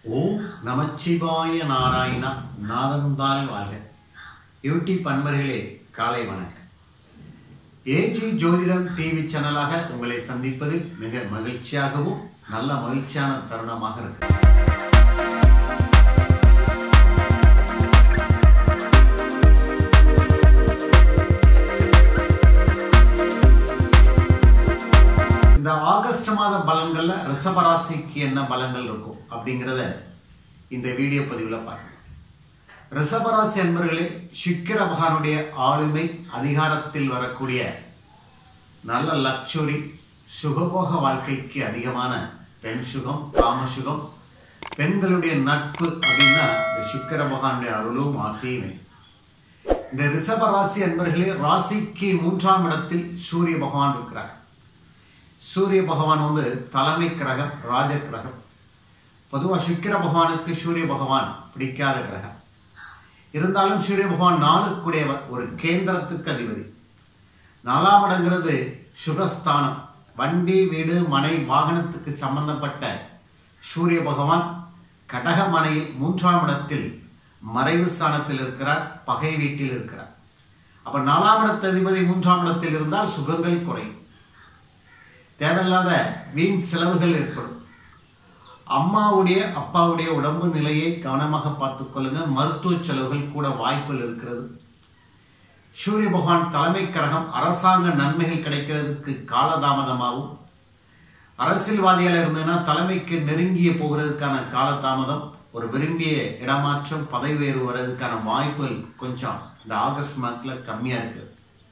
ஓம் நமச்சிவாய நாராயணா நாதந்தால் வாழ்க யூடியூப் அன்பர்களே காலை வணக்கம் ஏஜி ஜோதிடம் டிவி சேனலாக உங்களை சந்திப்பதில் மிக மகிழ்ச்சியாகவும் நல்ல மகிழ்ச்சியான தருணமாக இருக்கு இந்த ஆகஸ்ட் மாத பலன்கள்ல ரிஷபராசிக்கு என்ன பலன்கள் இருக்கும் அப்படிங்கிறத இந்த வீடியோ பதிவில் பார்க்கலாம் ரிஷபராசி அன்பர்களே சுக்கிர பகவானுடைய ஆளுமை அதிகாரத்தில் வரக்கூடிய நல்ல லக்ஸுரி சுகபோக வாழ்க்கைக்கு அதிகமான பெண் சுகம் காம சுகம் பெண்களுடைய நட்பு அப்படின்னா இந்த சுக்கிர பகவானுடைய அருளும் ஆசையுமே இந்த ரிஷப ராசி அன்பர்களே ராசிக்கு மூன்றாம் இடத்தில் சூரிய பகவான் இருக்கிறார் சூரிய பகவான் வந்து தலைமை கிரகம் ராஜ கிரகம் பொதுவாக சுக்கிர பகவானுக்கு சூரிய பகவான் பிடிக்காத கிரகம் இருந்தாலும் சூரிய பகவான் நாளுக்குடையவர் ஒரு கேந்திரத்துக்கு அதிபதி நாலாம் இடங்கிறது சுகஸ்தானம் வண்டி வீடு மனை வாகனத்துக்கு சம்பந்தப்பட்ட சூரிய பகவான் கடகமனையில் மூன்றாம் இடத்தில் மறைவு ஸ்தானத்தில் இருக்கிறார் பகை வீட்டில் இருக்கிறார் அப்ப நாலாம் இடத்து அதிபதி மூன்றாம் இடத்தில் இருந்தால் சுகங்கள் குறையும் தேவையில்லாத வீண் செலவுகள் ஏற்படும் அம்மாவுடைய அப்பாவுடைய உடம்பு நிலையை கவனமாக பார்த்துக் கொள்ளுங்க மருத்துவ செலவுகள் கூட வாய்ப்புகள் இருக்கிறது சூரிய பகவான் தலைமை கழகம் அரசாங்க நன்மைகள் கிடைக்கிறதுக்கு காலதாமதமாகும் அரசியல்வாதிகள் இருந்ததுன்னா தலைமைக்கு நெருங்கிய போகிறதுக்கான காலதாமதம் ஒரு விரும்பிய இடமாற்றம் பதவி உயர்வு வர்றதுக்கான வாய்ப்புகள் கொஞ்சம் இந்த ஆகஸ்ட் மாதத்துல கம்மியா இருக்குது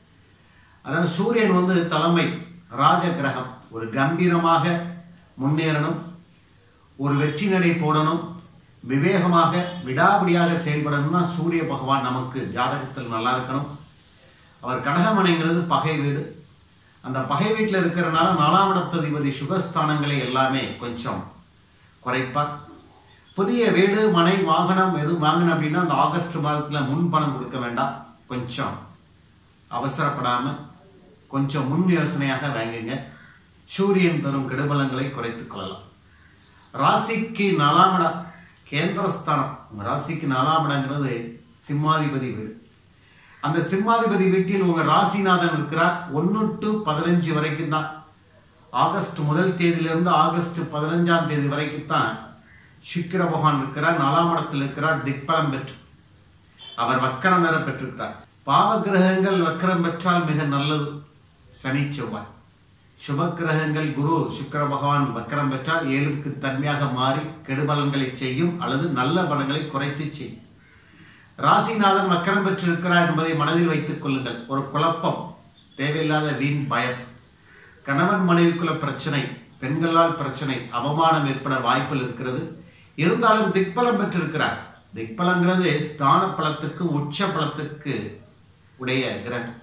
அதாவது சூரியன் வந்து தலைமை ராஜ கிரகம் ஒரு கம்பீரமாக முன்னேறணும் ஒரு வெற்றி நடை போடணும் விவேகமாக விடாபிடியாக செயல்படணும்னா சூரிய பகவான் நமக்கு ஜாதகத்தில் நல்லா இருக்கணும் அவர் கடகமனைங்கிறது பகை வீடு அந்த பகை வீட்டில் இருக்கிறனால நாலாம் இடத்ததிபதி சுகஸ்தானங்களை எல்லாமே கொஞ்சம் குறைப்பார் புதிய வீடு மனை வாகனம் எதுவும் வாங்கின அப்படின்னா அந்த ஆகஸ்ட் மாதத்தில் முன் பணம் கொடுக்க வேண்டாம் கொஞ்சம் அவசரப்படாமல் கொஞ்சம் முன் யோசனையாக வாங்குங்க சூரியன் தரும் கெடுபலங்களை குறைத்துக் கொள்ளலாம் ராசிக்கு நாலாம் இடம் கேந்திரஸ்தானம் உங்க ராசிக்கு நாலாம் இடங்கிறது சிம்மாதிபதி வீடு அந்த சிம்மாதிபதி வீட்டில் உங்க ராசிநாதன் இருக்கிறார் ஒன்று டு பதினஞ்சு வரைக்கும் தான் ஆகஸ்ட் முதல் தேதியிலிருந்து ஆகஸ்ட் பதினஞ்சாம் தேதி வரைக்கும் தான் சுக்கிர பகவான் இருக்கிறார் நாலாம் இடத்தில் இருக்கிறார் திக்பலம் பெற்று அவர் வக்கரம் நிற பெற்றிருக்கிறார் பாவ கிரகங்கள் வக்கரம் பெற்றால் மிக நல்லது சனி செவ்வாய் சுப கிரகங்கள் குரு சுக்கிர பகவான் வக்கரம் பெற்றால் ஏழுக்கு தன்மையாக மாறி கெடுபலன்களை செய்யும் அல்லது நல்ல பலன்களை குறைத்து செய்யும் ராசிநாதன் வக்கரம் பெற்றிருக்கிறார் என்பதை மனதில் வைத்துக் கொள்ளுங்கள் ஒரு குழப்பம் தேவையில்லாத வீண் பயம் கணவன் மனைவிக்குள்ள பிரச்சனை பெண்களால் பிரச்சனை அவமானம் ஏற்பட வாய்ப்பில் இருக்கிறது இருந்தாலும் திக்பலம் பெற்றிருக்கிறார் திக்பலங்கிறது ஸ்தான பலத்துக்கு உச்ச பலத்துக்கு உடைய கிரகம்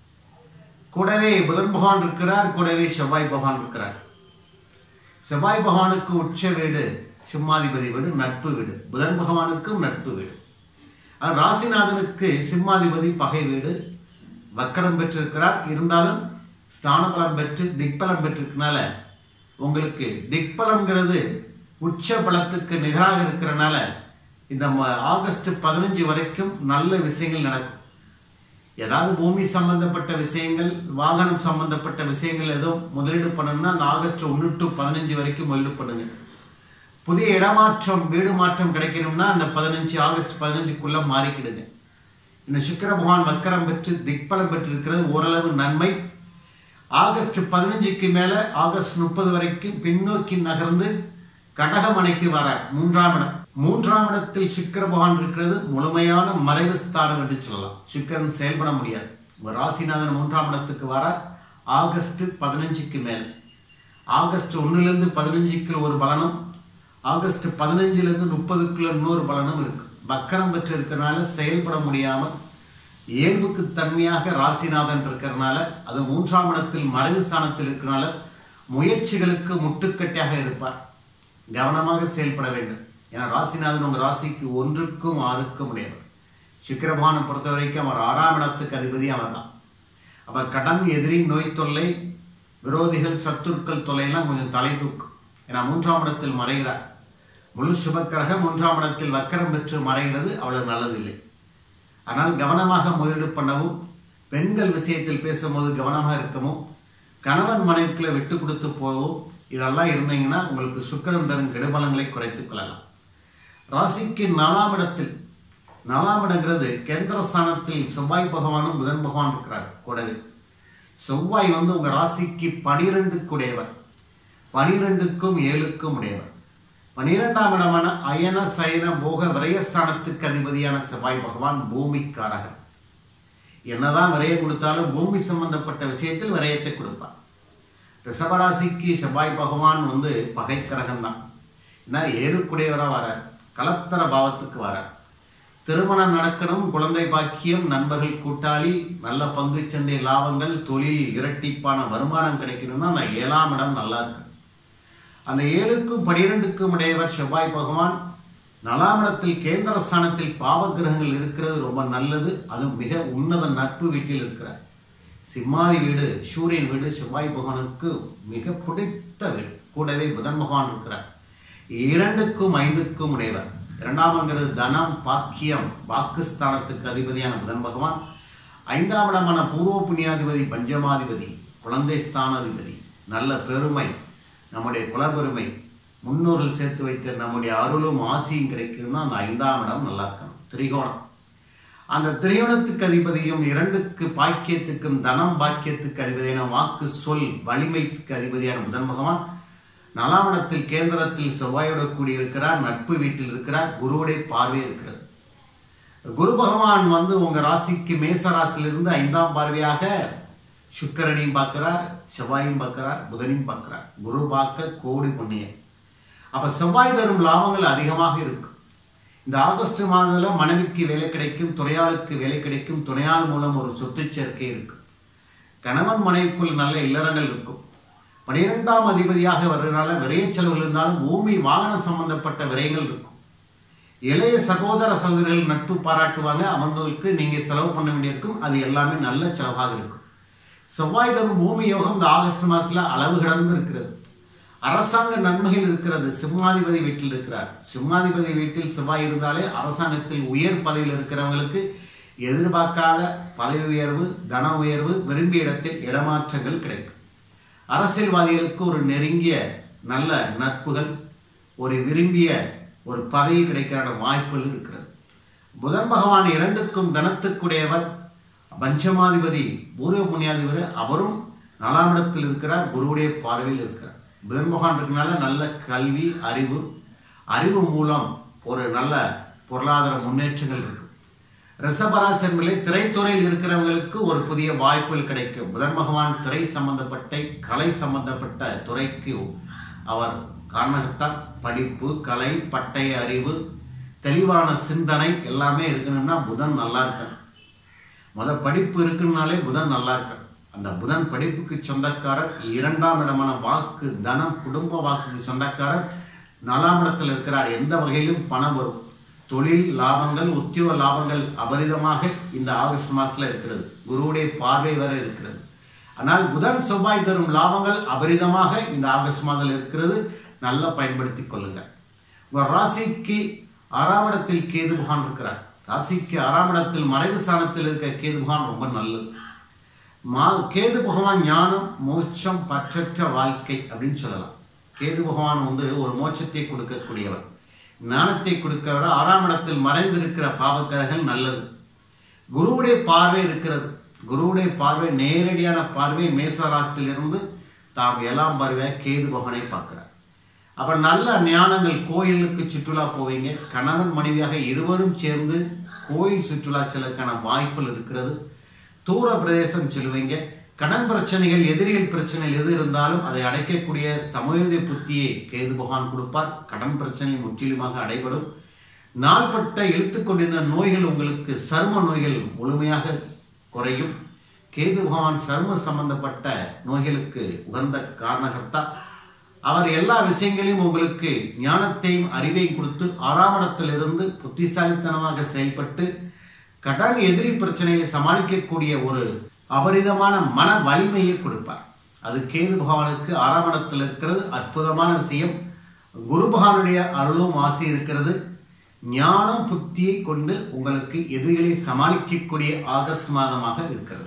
கூடவே புதன் பகவான் இருக்கிறார் கூடவே செவ்வாய் பகவான் இருக்கிறார் செவ்வாய் பகவானுக்கு உச்ச வீடு சிம்மாதிபதி வீடு நட்பு வீடு புதன் பகவானுக்கும் நட்பு வீடு ஆனால் ராசிநாதனுக்கு சிம்மாதிபதி பகை வீடு வக்கரம் பெற்றிருக்கிறார் இருந்தாலும் ஸ்தானபலம் பெற்று திக்பலம் பெற்றிருக்கனால உங்களுக்கு திக்பலம்ங்கிறது உச்ச பலத்துக்கு நிகராக இருக்கிறனால இந்த ம- ஆகஸ்ட் பதினஞ்சு வரைக்கும் நல்ல விஷயங்கள் நடக்கும் ஏதாவது பூமி சம்பந்தப்பட்ட விஷயங்கள் வாகனம் சம்பந்தப்பட்ட விஷயங்கள் எதுவும் முதலீடு பண்ணணும்னா அந்த ஆகஸ்ட் ஒன்று டு பதினஞ்சு வரைக்கும் முதலீடு பண்ணுங்க புதிய இடமாற்றம் வீடு மாற்றம் கிடைக்கணும்னா அந்த பதினஞ்சு ஆகஸ்ட் பதினஞ்சுக்குள்ள மாறிக்கிடுங்க இந்த சுக்கிர பகவான் வக்கரம் பெற்று திக்பலம் பெற்றிருக்கிறது ஓரளவு நன்மை ஆகஸ்ட் பதினஞ்சுக்கு மேல ஆகஸ்ட் முப்பது வரைக்கும் பின்னோக்கி நகர்ந்து கடகமனைக்கு வர மூன்றாம் இடம் மூன்றாம் இடத்தில் சுக்கிர பகவான் இருக்கிறது முழுமையான மறைவு ஸ்தானம் என்று சொல்லலாம் சுக்கிரன் செயல்பட முடியாது உங்க ராசிநாதன் மூன்றாம் இடத்துக்கு வர ஆகஸ்ட் பதினஞ்சுக்கு மேல் ஆகஸ்ட் ஒன்னுலேருந்து பதினஞ்சுக்கு ஒரு பலனும் ஆகஸ்ட் பதினஞ்சுலேருந்து முப்பதுக்குள்ள இன்னொரு பலனும் இருக்கு வக்கரம் பெற்று இருக்கிறனால செயல்பட முடியாமல் இயல்புக்கு தன்மையாக ராசிநாதன் இருக்கிறனால அது மூன்றாம் இடத்தில் மறைவு ஸ்தானத்தில் இருக்கிறனால முயற்சிகளுக்கு முட்டுக்கட்டையாக இருப்பார் கவனமாக செயல்பட வேண்டும் ஏன்னா ராசிநாதன் உங்க ராசிக்கு ஒன்றுக்கும் ஆறுக்கும் உடையவர் சுக்கிரபகவானை பொறுத்த வரைக்கும் அவர் ஆறாம் இடத்துக்கு அதிபதி அவர் தான் அப்ப கடன் எதிரி நோய் தொல்லை விரோதிகள் சத்துருக்கள் தொல்லையெல்லாம் கொஞ்சம் தலை தூக்கும் ஏன்னா மூன்றாம் இடத்தில் மறைகிறார் முழு சுபக்கிரகம் மூன்றாம் இடத்தில் வக்கரம் பெற்று மறைகிறது அவ்வளவு நல்லதில்லை ஆனால் கவனமாக முதலீடு பண்ணவும் பெண்கள் விஷயத்தில் பேசும்போது கவனமாக இருக்கவும் கணவன் மனைவிக்குள்ள விட்டு கொடுத்து போகவும் இதெல்லாம் இருந்தீங்கன்னா உங்களுக்கு சுக்கிரன் தரும் கெடுபலங்களை குறைத்துக் கொள்ளலாம் ராசிக்கு நாலாம் இடத்தில் நாலாம் இடங்கிறது கேந்திர ஸ்தானத்தில் செவ்வாய் பகவானும் புதன் பகவான் இருக்கிறார் கூடவே செவ்வாய் வந்து உங்க ராசிக்கு பனிரெண்டுக்கு உடையவர் பனிரெண்டுக்கும் ஏழுக்கும் உடையவர் பனிரெண்டாம் இடமான அயன சயன போக விரயஸ்தானத்துக்கு அதிபதியான செவ்வாய் பகவான் பூமிக்காரகர் என்னதான் விரயம் கொடுத்தாலும் பூமி சம்பந்தப்பட்ட விஷயத்தில் விரயத்தை கொடுப்பார் ரிஷபராசிக்கு செவ்வாய் பகவான் வந்து பகைக்கிரகம் தான் ஏன்னா ஏழுக்குடையவராக வரார் கலத்தர பாவத்துக்கு வரார் திருமணம் நடக்கணும் குழந்தை பாக்கியம் நண்பர்கள் கூட்டாளி நல்ல பங்குச்சந்தை லாபங்கள் தொழில் இரட்டிப்பான வருமானம் கிடைக்கணும்னா அந்த ஏழாம் இடம் நல்லா இருக்கு அந்த ஏழுக்கும் பனிரெண்டுக்கும் உடையவர் செவ்வாய் பகவான் நலாம் இடத்தில் கேந்திர ஸ்தானத்தில் பாவ கிரகங்கள் இருக்கிறது ரொம்ப நல்லது அது மிக உன்னத நட்பு வீட்டில் இருக்கிறார் சிம்மாதி வீடு சூரியன் வீடு செவ்வாய் பகவானுக்கு மிக பிடித்த வீடு கூடவே புதன் பகவான் இருக்கிறார் இரண்டுக்கும் ஐந்துக்கும் உடையவர் இரண்டாம்ங்கிறது தனம் பாக்கியம் வாக்குஸ்தானத்துக்கு அதிபதியான புதன் பகவான் ஐந்தாம் இடமான பூர்வ புண்ணியாதிபதி பஞ்சமாதிபதி குழந்தை ஸ்தானாதிபதி நல்ல பெருமை நம்முடைய குலப்பெருமை முன்னோர்கள் சேர்த்து வைத்த நம்முடைய அருளும் ஆசியும் கிடைக்கணும்னா அந்த ஐந்தாம் இடம் நல்லா இருக்கணும் திரிகோணம் அந்த திரியோணத்துக்கு அதிபதியும் இரண்டுக்கு பாக்கியத்துக்கும் தனம் பாக்கியத்துக்கு அதிபதியான வாக்கு சொல் வலிமைக்கு அதிபதியான புதன் பகவான் நாலாம் இடத்தில் கேந்திரத்தில் செவ்வாயோடு கூடியிருக்கிறார் நட்பு வீட்டில் இருக்கிறார் குருவுடைய பார்வை இருக்கிறது குரு பகவான் வந்து உங்க ராசிக்கு மேச ராசியிலிருந்து ஐந்தாம் பார்வையாக சுக்கரனையும் பார்க்கிறார் செவ்வாயும் பார்க்கிறார் புதனையும் பார்க்கிறார் குரு பார்க்க கோடி புண்ணியம் அப்ப செவ்வாய் தரும் லாபங்கள் அதிகமாக இருக்கும் இந்த ஆகஸ்ட் மாதத்துல மனைவிக்கு வேலை கிடைக்கும் துணையாளுக்கு வேலை கிடைக்கும் துணையாள் மூலம் ஒரு சொத்து சேர்க்கை இருக்கும் கணவன் மனைவிக்குள் நல்ல இல்லறங்கள் இருக்கும் பனிரெண்டாம் அதிபதியாக வர்றதுனால விரைய செலவுகள் இருந்தாலும் பூமி வாகனம் சம்பந்தப்பட்ட விரயங்கள் இருக்கும் இளைய சகோதர சகோதரிகள் நட்பு பாராட்டுவாங்க அவங்களுக்கு நீங்க செலவு பண்ண வேண்டியிருக்கும் அது எல்லாமே நல்ல செலவாக இருக்கும் செவ்வாய் தரும் பூமி யோகம் இந்த ஆகஸ்ட் மாதத்துல அளவு கடந்து இருக்கிறது அரசாங்க நன்மைகள் இருக்கிறது சிம்மாதிபதி வீட்டில் இருக்கிறார் சிம்மாதிபதி வீட்டில் செவ்வாய் இருந்தாலே அரசாங்கத்தில் உயர் பதவியில் இருக்கிறவங்களுக்கு எதிர்பார்க்காத பதவி உயர்வு தன உயர்வு விரும்பிய இடத்தில் இடமாற்றங்கள் கிடைக்கும் அரசியல்வாதிகளுக்கு ஒரு நெருங்கிய நல்ல நட்புகள் ஒரு விரும்பிய ஒரு பதவி கிடைக்கிற வாய்ப்புகள் இருக்கிறது புதன் பகவான் இரண்டுக்கும் தனத்துக்குடையவர் பஞ்சமாதிபதி பூர்வ புண்ணியாதிபதி அவரும் நாலாம் இடத்தில் இருக்கிறார் குருவுடைய பார்வையில் இருக்கிறார் புதன் பகவான் இருக்கனால நல்ல கல்வி அறிவு அறிவு மூலம் ஒரு நல்ல பொருளாதார முன்னேற்றங்கள் இருக்கும் ரிஷபராசி என்பதிலே திரைத்துறையில் இருக்கிறவங்களுக்கு ஒரு புதிய வாய்ப்புகள் கிடைக்கும் புதன் பகவான் திரை சம்பந்தப்பட்ட கலை சம்பந்தப்பட்ட துறைக்கு அவர் காரணத்தான் படிப்பு கலை பட்டய அறிவு தெளிவான சிந்தனை எல்லாமே இருக்கணும்னா புதன் நல்லா இருக்கணும் முத படிப்பு இருக்குன்னாலே புதன் நல்லா இருக்கணும் அந்த புதன் படிப்புக்கு சொந்தக்காரர் இரண்டாம் இடமான வாக்கு தனம் குடும்ப வாக்குக்கு சொந்தக்காரர் நாலாம் இடத்தில் இருக்கிறார் எந்த வகையிலும் பணம் வரும் தொழில் லாபங்கள் உத்தியோக லாபங்கள் அபரிதமாக இந்த ஆகஸ்ட் மாசத்துல இருக்கிறது குருவுடைய பார்வை வரை இருக்கிறது ஆனால் புதன் செவ்வாய் தரும் லாபங்கள் அபரிதமாக இந்த ஆகஸ்ட் மாதத்தில் இருக்கிறது நல்லா பயன்படுத்திக் கொள்ளுங்கள் உங்கள் ராசிக்கு ஆறாம் இடத்தில் கேது பகவான் இருக்கிறார் ராசிக்கு ஆறாம் இடத்தில் மறைவு ஸ்தானத்தில் இருக்க கேது பகவான் ரொம்ப நல்லது மா கேது பகவான் ஞானம் மோட்சம் பற்றற்ற வாழ்க்கை அப்படின்னு சொல்லலாம் கேது பகவான் வந்து ஒரு மோட்சத்தை கொடுக்கக்கூடியவர் ஞானத்தை கொடுக்கிறவர் ஆறாம் இடத்தில் மறைந்திருக்கிற பாவக்கிரகங்கள் நல்லது குருவுடைய பார்வை இருக்கிறது குருவுடைய பார்வை நேரடியான பார்வை மேசராசிலிருந்து தாம் ஏழாம் பார்வையாக கேது பகவானை பார்க்கிறார் அப்ப நல்ல ஞானங்கள் கோயிலுக்கு சுற்றுலா போவீங்க கணவன் மனைவியாக இருவரும் சேர்ந்து கோயில் சுற்றுலா செல்லக்கான வாய்ப்புகள் இருக்கிறது தூர பிரதேசம் செல்வீங்க கடன் பிரச்சனைகள் எதிரிகள் பிரச்சனைகள் எது இருந்தாலும் அதை அடைக்கக்கூடிய சமயோதய புத்தியை கேது பகவான் கொடுப்பார் கடன் பிரச்சனை முற்றிலுமாக அடைபடும் நாள்பட்ட இழுத்து கொண்டிருந்த நோய்கள் உங்களுக்கு சர்ம நோய்கள் முழுமையாக குறையும் கேது பகவான் சர்ம சம்பந்தப்பட்ட நோய்களுக்கு உகந்த காரணகர்த்தா அவர் எல்லா விஷயங்களையும் உங்களுக்கு ஞானத்தையும் அறிவையும் கொடுத்து ஆறாம் இடத்திலிருந்து புத்திசாலித்தனமாக செயல்பட்டு கடன் எதிரி பிரச்சனைகளை சமாளிக்கக்கூடிய ஒரு அபரிதமான மன வலிமையை கொடுப்பார் அது கேது பகவானுக்கு ஆறாம் இடத்தில் இருக்கிறது அற்புதமான விஷயம் குரு பகவானுடைய அருளும் ஆசி இருக்கிறது ஞானம் புத்தியை கொண்டு உங்களுக்கு எதிரிகளை சமாளிக்கக்கூடிய ஆகஸ்ட் மாதமாக இருக்கிறது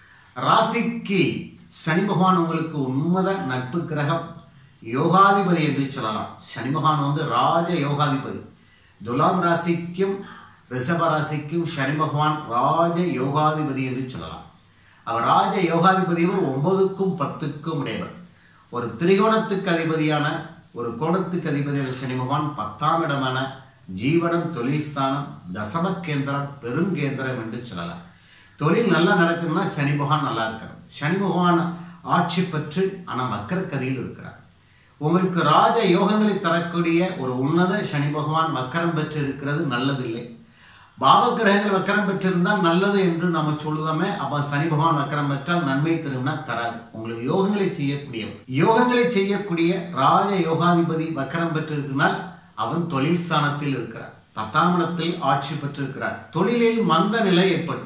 ராசிக்கு சனி பகவான் உங்களுக்கு உண்மத நட்பு கிரகம் யோகாதிபதி என்று சொல்லலாம் சனி பகவான் வந்து ராஜ யோகாதிபதி துலாம் ராசிக்கும் ரிஷப ராசிக்கும் சனி பகவான் ராஜ யோகாதிபதி என்று சொல்லலாம் அவர் ராஜ யோகாதிபதியும் ஒன்பதுக்கும் பத்துக்கும் உடையவர் ஒரு திரிகோணத்துக்கு அதிபதியான ஒரு கோணத்துக்கு அதிபதியான சனி பகவான் பத்தாம் இடமான ஜீவனம் தொழில் ஸ்தானம் தசம கேந்திரம் பெருங்கேந்திரம் என்று சொல்லலாம் தொழில் நல்லா நடக்கணும்னா சனி பகவான் நல்லா இருக்கிறார் சனி பகவான் ஆட்சி பெற்று ஆனால் மக்கரக்கதியில் இருக்கிறார் உங்களுக்கு ராஜ யோகங்களை தரக்கூடிய ஒரு உன்னத சனி பகவான் வக்கரம் பெற்று இருக்கிறது நல்லதில்லை பாவ கிரகங்கள் வக்கரம் பெற்றிருந்தால் நல்லது என்று நம்ம சொல்லுதோமே அப்ப சனி பகவான் வக்கரம் பெற்றால் நன்மை தரும்னா தராது உங்களுக்கு யோகங்களை செய்யக்கூடியவர் யோகங்களை செய்யக்கூடிய ராஜ யோகாதிபதி வக்கரம் பெற்றிருக்கிறால் அவன் தொழில் ஸ்தானத்தில் இருக்கிறார் பத்தாம் இடத்தில் ஆட்சி பெற்றிருக்கிறார் தொழிலில் மந்த நிலை ஏற்படும்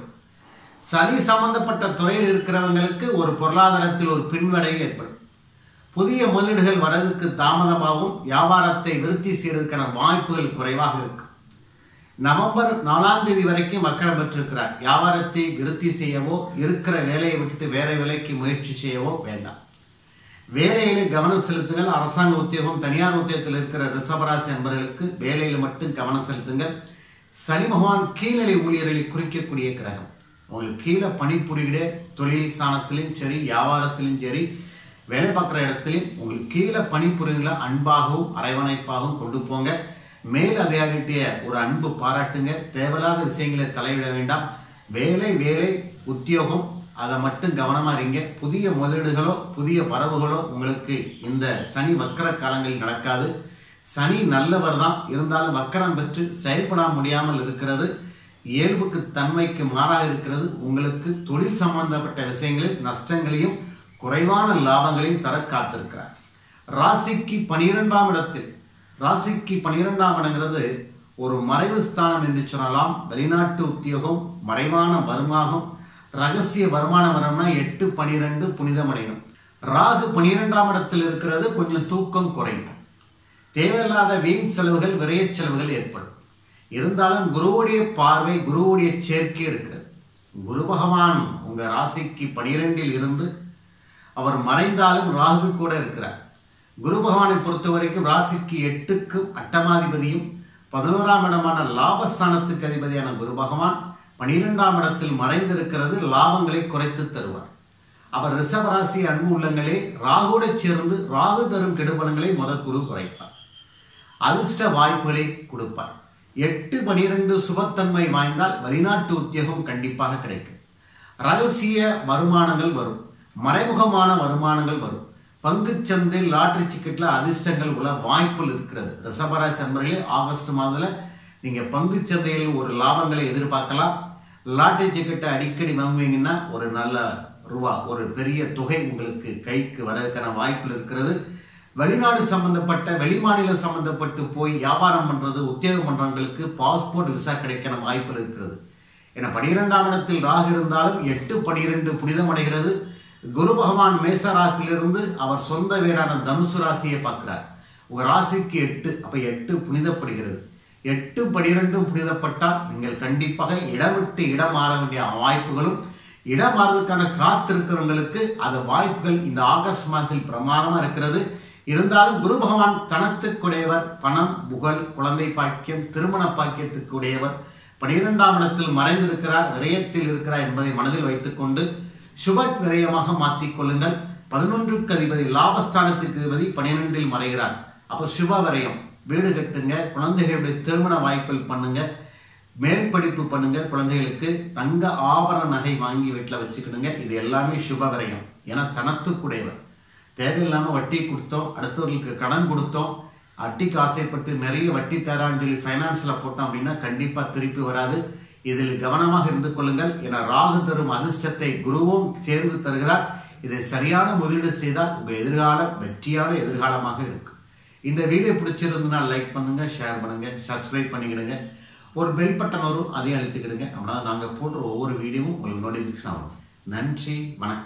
சனி சம்பந்தப்பட்ட துறையில் இருக்கிறவங்களுக்கு ஒரு பொருளாதாரத்தில் ஒரு பின்வடை ஏற்படும் புதிய முதலீடுகள் வரதுக்கு தாமதமாகவும் வியாபாரத்தை விருத்தி செய்வதற்கான வாய்ப்புகள் குறைவாக இருக்கும் நவம்பர் நாலாம் தேதி வரைக்கும் வக்கரம் பெற்றிருக்கிறார் வியாபாரத்தை விருத்தி செய்யவோ இருக்கிற வேலையை விட்டுட்டு வேற வேலைக்கு முயற்சி செய்யவோ வேண்டாம் வேலையில கவனம் செலுத்துங்கள் அரசாங்க உத்தியோகம் தனியார் உத்தியோகத்தில் இருக்கிற ரிஷபராசி நண்பர்களுக்கு வேலையில் மட்டும் கவனம் செலுத்துங்கள் சனி பகவான் கீழ்நிலை ஊழியர்களை குறிக்கக்கூடிய கிரகம் உங்களுக்கு கீழே பணிபுரிகிற தொழில் ஸ்தானத்திலும் சரி வியாபாரத்திலும் சரி வேலை பார்க்குற இடத்துலையும் உங்களுக்கு கீழே பணிபுரிகளை அன்பாகவும் அரவணைப்பாகவும் கொண்டு போங்க மேல் அதிகாரிகிட்ட ஒரு அன்பு பாராட்டுங்க தேவையில்லாத விஷயங்களை தலையிட வேண்டாம் வேலை வேலை உத்தியோகம் அதை மட்டும் கவனமா இருங்க புதிய முதலீடுகளோ புதிய வரவுகளோ உங்களுக்கு இந்த சனி வக்கர காலங்களில் நடக்காது சனி நல்லவர் தான் இருந்தாலும் வக்கரம் பெற்று செயல்பட முடியாமல் இருக்கிறது இயல்புக்கு தன்மைக்கு மாறாக இருக்கிறது உங்களுக்கு தொழில் சம்பந்தப்பட்ட விஷயங்களில் நஷ்டங்களையும் குறைவான லாபங்களையும் தர காத்திருக்கிறார் ராசிக்கு பனிரெண்டாம் இடத்தில் ராசிக்கு பனிரெண்டாம் இடங்கிறது ஒரு மறைவு ஸ்தானம் என்று சொல்லலாம் வெளிநாட்டு உத்தியோகம் மறைவான வருமானம் ரகசிய வருமான வரம்னா எட்டு பனிரெண்டு புனிதமடையும் ராகு பனிரெண்டாம் இடத்தில் இருக்கிறது கொஞ்சம் தூக்கம் குறையும் தேவையில்லாத வீண் செலவுகள் விரைய செலவுகள் ஏற்படும் இருந்தாலும் குருவுடைய பார்வை குருவுடைய சேர்க்கை இருக்கிறது குரு பகவான் உங்க ராசிக்கு பனிரெண்டில் இருந்து அவர் மறைந்தாலும் ராகு கூட இருக்கிறார் குரு பகவானை பொறுத்த வரைக்கும் ராசிக்கு எட்டுக்கும் அட்டமாதிபதியும் பதினோராம் இடமான லாபஸ்தானத்துக்கு அதிபதியான குரு பகவான் பனிரெண்டாம் இடத்தில் மறைந்திருக்கிறது லாபங்களை குறைத்து தருவார் அவர் ரிஷபராசி அன்பு உள்ளங்களே ராகுட சேர்ந்து ராகு தரும் கெடுபலங்களை முத குரு குறைப்பார் அதிர்ஷ்ட வாய்ப்புகளை கொடுப்பார் எட்டு பனிரெண்டு சுபத்தன்மை வாய்ந்தால் வெளிநாட்டு உத்தியோகம் கண்டிப்பாக கிடைக்கும் ரகசிய வருமானங்கள் வரும் மறைமுகமான வருமானங்கள் வரும் பங்குச்சந்தை லாட்டரி டிக்கெட்ல அதிர்ஷ்டங்கள் உள்ள வாய்ப்புகள் இருக்கிறது ரிஷபராசி நண்பர்களே ஆகஸ்ட் மாதத்தில் நீங்க பங்குச்சந்தையில் ஒரு லாபங்களை எதிர்பார்க்கலாம் லாட்டரி டிக்கெட்டை அடிக்கடி வாங்குவீங்கன்னா ஒரு நல்ல ரூபா ஒரு பெரிய தொகை உங்களுக்கு கைக்கு வரதுக்கான வாய்ப்புகள் இருக்கிறது வெளிநாடு சம்பந்தப்பட்ட வெளிமாநிலம் சம்பந்தப்பட்டு போய் வியாபாரம் பண்றது உத்தியோகம் பண்றவங்களுக்கு பாஸ்போர்ட் விசா கிடைக்கிற வாய்ப்புகள் இருக்கிறது ஏன்னா பனிரெண்டாம் இடத்தில் ராகு இருந்தாலும் எட்டு பனிரெண்டு புனிதம் அடைகிறது குரு பகவான் மேச ராசியிலிருந்து அவர் சொந்த வீடான தனுசு ராசியை பார்க்கிறார் உங்க ராசிக்கு எட்டு அப்ப எட்டு புனிதப்படுகிறது எட்டு பனிரெண்டும் புனிதப்பட்டால் நீங்கள் கண்டிப்பாக இடம் விட்டு இடம் மாற வேண்டிய வாய்ப்புகளும் இடம் மாறுவதற்கான காத்திருக்கிறவங்களுக்கு அந்த வாய்ப்புகள் இந்த ஆகஸ்ட் மாதத்தில் பிரமாதமா இருக்கிறது இருந்தாலும் குரு பகவான் தனத்துக்குடையவர் பணம் புகழ் குழந்தை பாக்கியம் திருமண பாக்கியத்துக்கு உடையவர் பனிரெண்டாம் இடத்தில் மறைந்திருக்கிறார் விரயத்தில் இருக்கிறார் என்பதை மனதில் வைத்துக்கொண்டு சுப விரயமாக மாற்றிக் கொள்ளுங்கள் பதினொன்றுக்கு அதிபதி லாபஸ்தானத்திற்கு அதிபதி பனிரெண்டில் மறைகிறார் அப்போ சுப விரயம் வீடு கட்டுங்க குழந்தைகளுடைய திருமண வாய்ப்புகள் பண்ணுங்க மேல் படிப்பு பண்ணுங்க குழந்தைகளுக்கு தங்க ஆபரண நகை வாங்கி வீட்டில் வச்சுக்கிடுங்க இது எல்லாமே சுப விரயம் ஏன்னா தனத்துக்குடையவர் தேவையில்லாமல் வட்டி கொடுத்தோம் அடுத்தவர்களுக்கு கடன் கொடுத்தோம் வட்டிக்கு ஆசைப்பட்டு நிறைய வட்டி தரான்னு சொல்லி ஃபைனான்ஸில் போட்டோம் அப்படின்னா கண்டிப்பாக திருப்பி வராது இதில் கவனமாக இருந்து கொள்ளுங்கள் என ராகு தரும் அதிர்ஷ்டத்தை குருவும் சேர்ந்து தருகிறார் இதை சரியான முதலீடு செய்தால் உங்கள் எதிர்காலம் வெற்றியான எதிர்காலமாக இருக்கும் இந்த வீடியோ பிடிச்சிருந்ததுன்னா லைக் பண்ணுங்க ஷேர் பண்ணுங்க சப்ஸ்கிரைப் பண்ணிக்கிடுங்க ஒரு பெல் பட்டன் வரும் அதையும் அழுத்திக்கிடுங்க அப்படின்னா நாங்கள் போடுற ஒவ்வொரு வீடியோவும் உங்களுக்கு நோட்டிஃபிகேஷன் ஆகும் நன்றி வணக்கம்